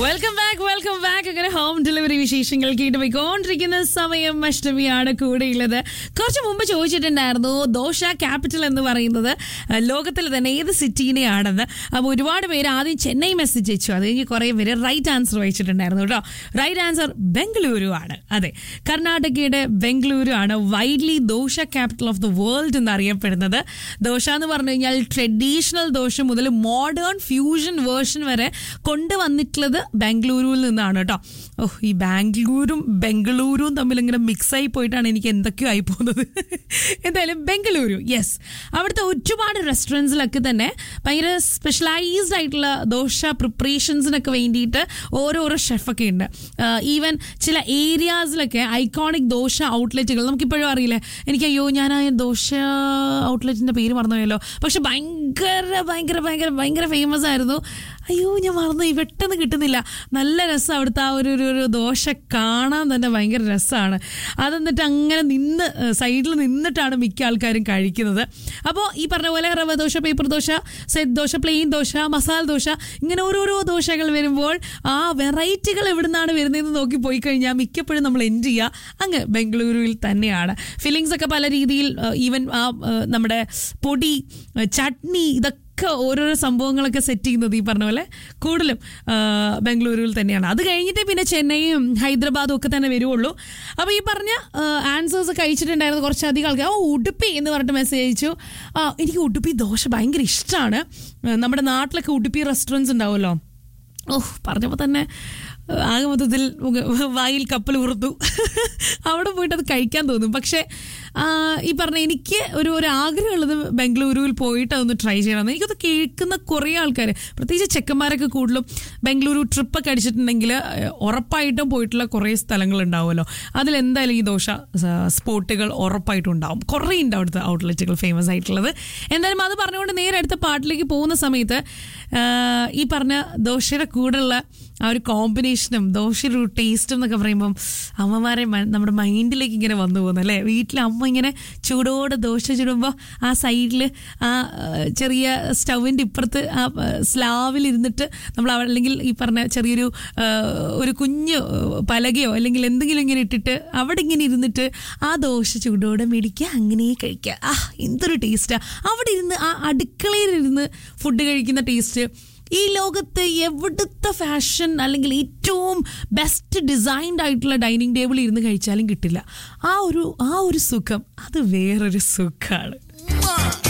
welcome back welcome back അങ്ങനെ home delivery വിശേഷങ്ങൾ കേട്ട് പോയിക്കൊണ്ടിരിക്കുന്ന സമയം അഷ്ടമിയാണ് കൂടെയുള്ളത് കുറച്ച് മുമ്പ് ചോദിച്ചിട്ടുണ്ടായിരുന്നു ദോശ ക്യാപിറ്റൽ എന്ന് പറയുന്നത് അഹ്, ലോകത്തിൽ തന്നെ ഏത് സിറ്റീനെയാണെന്ന് അപ്പോൾ ഒരുപാട് പേര് ആദ്യം ചെന്നൈ മെസ്സേജ് അയച്ചു അത് കഴിഞ്ഞ് കുറേ പേര് റൈറ്റ് ആൻസർ വായിച്ചിട്ടുണ്ടായിരുന്നു കേട്ടോ റൈറ്റ് ആൻസർ ബംഗളൂരു ആണ് അതെ കർണാടകയുടെ ബംഗളൂരു ആണ് widely dosa capital of the world എന്ന് അറിയപ്പെടുന്നത് ദോശ എന്ന് പറഞ്ഞു കഴിഞ്ഞാൽ ട്രഡീഷണൽ ദോശ മുതൽ മോഡേൺ ഫ്യൂഷൻ വേർഷൻ വരെ കൊണ്ടുവന്നിട്ടുള്ളത് ബാംഗ്ലൂരുവിൽ നിന്നാണ് കേട്ടോ ഓഹ് ഈ ബാംഗ്ലൂരും ബംഗളൂരുവും തമ്മിൽ ഇങ്ങനെ മിക്സായി പോയിട്ടാണ് എനിക്ക് എന്തൊക്കെയോ ആയി പോകുന്നത് എന്തായാലും ബംഗളൂരു യെസ് അവിടുത്തെ ഒരുപാട് റെസ്റ്റോറൻറ്റ്സിലൊക്കെ തന്നെ ഭയങ്കര സ്പെഷ്യലൈസ്ഡ് ആയിട്ടുള്ള ദോശ പ്രിപ്പറേഷൻസിനൊക്കെ വേണ്ടിയിട്ട് ഓരോരോ ഷെഫൊക്കെ ഉണ്ട് ഈവൻ ചില ഏരിയാസിലൊക്കെ ഐക്കോണിക് ദോശ ഔട്ട്ലെറ്റുകൾ നമുക്കിപ്പോഴും അറിയില്ലേ എനിക്ക് അയ്യോ ഞാൻ ആ ദോശ ഔട്ട്ലെറ്റിന്റെ പേര് മറന്നുപോയല്ലോ പക്ഷെ ഭയങ്കര ഭയങ്കര ഭയങ്കര ഭയങ്കര ഫേമസ് ആയിരുന്നു അയ്യോ ഞാൻ മറന്നു ഈ പെട്ടെന്ന് കിട്ടുന്നില്ല നല്ല രസം അവിടുത്തെ ആ ഒരു ഒരു ഒരു ദോശ കാണാൻ തന്നെ ഭയങ്കര രസമാണ് അതെന്നിട്ട് അങ്ങനെ നിന്ന് സൈഡിൽ നിന്നിട്ടാണ് മിക്ക ആൾക്കാരും കഴിക്കുന്നത് അപ്പോൾ ഈ പറഞ്ഞ പോലെ rava dosa paper dosa set dosa plain dosa masala dosa ഇങ്ങനെ ഓരോരോ ദോശകൾ വരുമ്പോൾ ആ വെറൈറ്റികൾ എവിടുന്നാണ് വരുന്നതെന്ന് നോക്കി പോയി കഴിഞ്ഞാൽ മിക്കപ്പോഴും നമ്മൾ എൻഡ് ചെയ്യുക അങ്ങ് ബംഗളൂരുവിൽ തന്നെയാണ് ഫില്ലിങ്സ് ഒക്കെ പല രീതിയിൽ ഈവൻ ആ ആ, നമ്മുടെ പൊടി ആ, ചട്നി ഇതൊക്കെ ഓരോരോ സംഭവങ്ങളൊക്കെ സെറ്റ് ചെയ്യുന്നത് ഈ പറഞ്ഞ പോലെ കൂടുതലും ആ, ബംഗളൂരുവിൽ തന്നെയാണ് അത് കഴിഞ്ഞിട്ട് പിന്നെ ചെന്നൈയും ഹൈദരാബാദും ഒക്കെ തന്നെ വരുവുള്ളൂ അപ്പോൾ ഈ പറഞ്ഞ ആൻസേഴ്സ് കഴിച്ചിട്ടുണ്ടായിരുന്ന കുറച്ചധികം ആൾക്കാർ ഓ ഉടുപ്പി എന്ന് പറഞ്ഞിട്ട് മെസ്സേജ് അയച്ചു ആ എനിക്ക് ഉടുപ്പി ദോശ ഭയങ്കര ഇഷ്ടമാണ് നമ്മുടെ നാട്ടിലൊക്കെ ഉടുപ്പി റെസ്റ്റോറൻറ്റ്സ് ഉണ്ടാവുമല്ലോ ഓഹ് പറഞ്ഞപ്പോൾ തന്നെ ഏഹ്, ആകെ മൊത്തത്തിൽ മുഖ- വായിൽ കപ്പൽ ഉറുത്തു അവിടെ പോയിട്ട് അത് കഴിക്കാൻ തോന്നും പക്ഷേ ആ, ഈ പറഞ്ഞ എനിക്ക് ഒരു ഒരു ആഗ്രഹമുള്ളത് ബംഗളൂരുവിൽ പോയിട്ട് അതൊന്ന് ട്രൈ ചെയ്യണം എനിക്കത് കേൾക്കുന്ന കുറേ ആൾക്കാർ പ്രത്യേകിച്ച് ചെക്കന്മാരൊക്കെ കൂടുതലും ബംഗളൂരു ട്രിപ്പൊക്കെ അടിച്ചിട്ടുണ്ടെങ്കിൽ ഏഹ്, ഉറപ്പായിട്ടും പോയിട്ടുള്ള കുറേ സ്ഥലങ്ങളുണ്ടാവുമല്ലോ അതിലെന്തായാലും ഈ ദോശ സ- സ്പോട്ടുകൾ ഉറപ്പായിട്ടും ഉണ്ടാവും കുറേ ഉണ്ട് അവിടുത്തെ ഔട്ട്ലെറ്റുകൾ ഫേമസ് ആയിട്ടുള്ളത് എന്തായാലും അത് പറഞ്ഞുകൊണ്ട് നേരെ അടുത്ത പാട്ടിലേക്ക് പോകുന്ന സമയത്ത് ആ, ഈ പറഞ്ഞ ദോശയുടെ കൂടെയുള്ള ആ ഒരു കോമ്പിനേഷനും ദോശയുടെ ഒരു ടേസ്റ്റും എന്നൊക്കെ പറയുമ്പം അമ്മമാരെ മ- നമ്മുടെ മൈൻഡിലേക്ക് ഇങ്ങനെ വന്നു പോകുന്നു അല്ലേ വീട്ടിൽ അമ്മ ഇങ്ങനെ ചൂടോടെ ദോശ ചുടുമ്പോൾ ആ സൈഡിൽ ആ ആ, ചെറിയ സ്റ്റൗവിൻ്റെ ഇപ്പുറത്ത് ആ സ്ലാവിൽ ഇരുന്നിട്ട് നമ്മൾ അവിടെ അല്ലെങ്കിൽ ഈ പറഞ്ഞ ചെറിയൊരു ആ, ഒരു കുഞ്ഞു പലകയോ അല്ലെങ്കിൽ എന്തെങ്കിലും ഇങ്ങനെ ഇട്ടിട്ട് അവിടെ ഇങ്ങനെ ഇരുന്നിട്ട് ആ ദോശ ചൂടോടെ മേടിക്കുക അങ്ങനെ കഴിക്കുക ആ എന്തൊരു ടേസ്റ്റാ അവിടെ ഇരുന്ന് ആ അടുക്കളയിൽ ഇരുന്ന് ഫുഡ് കഴിക്കുന്ന ടേസ്റ്റ് ഈ ലോകത്ത് എവിടുത്തെ ഫാഷൻ അല്ലെങ്കിൽ ഏറ്റവും ബെസ്റ്റ് ഡിസൈൻഡ് ആയിട്ടുള്ള ഡൈനിങ് ടേബിളിൽ ഇരുന്ന് കഴിച്ചാലും കിട്ടില്ല ആ ഒരു ആ ഒരു സുഖം അത് വേറൊരു സുഖമാണ്